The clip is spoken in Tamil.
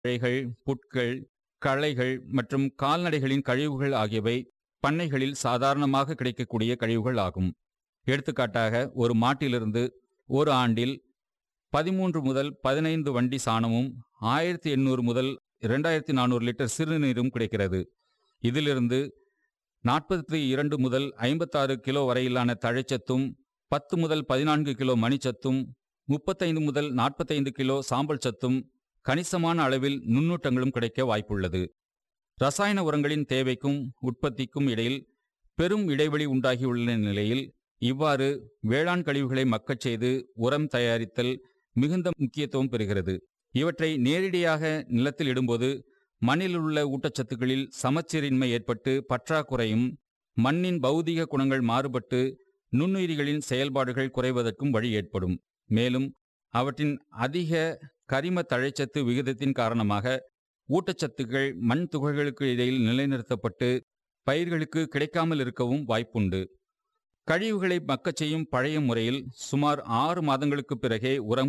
இலைகள் புட்கள் களைகள் மற்றும் கால்நடைகளின் கழிவுகள் ஆகியவை பண்ணைகளில் சாதாரணமாக கிடைக்கக்கூடிய கழிவுகள் ஆகும் எடுத்துக்காட்டாக ஒரு மாட்டிலிருந்து ஒரு ஆண்டில் பதிமூன்று முதல் பதினைந்து வண்டி சாணமும் ஆயிரத்தி எண்ணூறு முதல் இரண்டாயிரத்தி நானூறு லிட்டர் சிறுநீரும் கிடைக்கிறது இதிலிருந்து நாற்பத்தி இரண்டு முதல் ஐம்பத்தாறு கிலோ வரையிலான தழைச்சத்தும் பத்து முதல் பதினான்கு கிலோ மணிச்சத்தும் முப்பத்தைந்து முதல் நாற்பத்தைந்து கிலோ சாம்பல் சத்தும் கணிசமான அளவில் நுண்ணூட்டங்களும் கிடைக்க வாய்ப்புள்ளது ரசாயன உரங்களின் தேவைக்கும் உற்பத்திக்கும் இடையில் பெரும் இடைவெளி உண்டாகியுள்ள நிலையில் இவ்வாறு வேளாண் கழிவுகளை மக்கச் செய்து உரம் தயாரித்தல் மிகுந்த முக்கியத்துவம் பெறுகிறது இவற்றை நேரடியாக நிலத்தில் இடும்போது மண்ணில் உள்ள ஊட்டச்சத்துக்களில் சமச்சீரின்மை ஏற்பட்டு பற்றாக்குறையும் மண்ணின் பௌதிக குணங்கள் மாறுபட்டு நுண்ணுயிரிகளின் செயல்பாடுகள் குறைவதற்கும் வழி ஏற்படும் மேலும் அவற்றின் அதிக கரிம தழைச்சத்து விகிதத்தின் காரணமாக ஊட்டச்சத்துக்கள் மண் துகள்களுக்கு இடையில் நிலைநிறுத்தப்பட்டு பயிர்களுக்கு கிடைக்காமல் இருக்கவும் வாய்ப்புண்டு கழிவுகளை மக்கச் செய்யும் பழைய முறையில் சுமார் ஆறு மாதங்களுக்கு பிறகே உரம்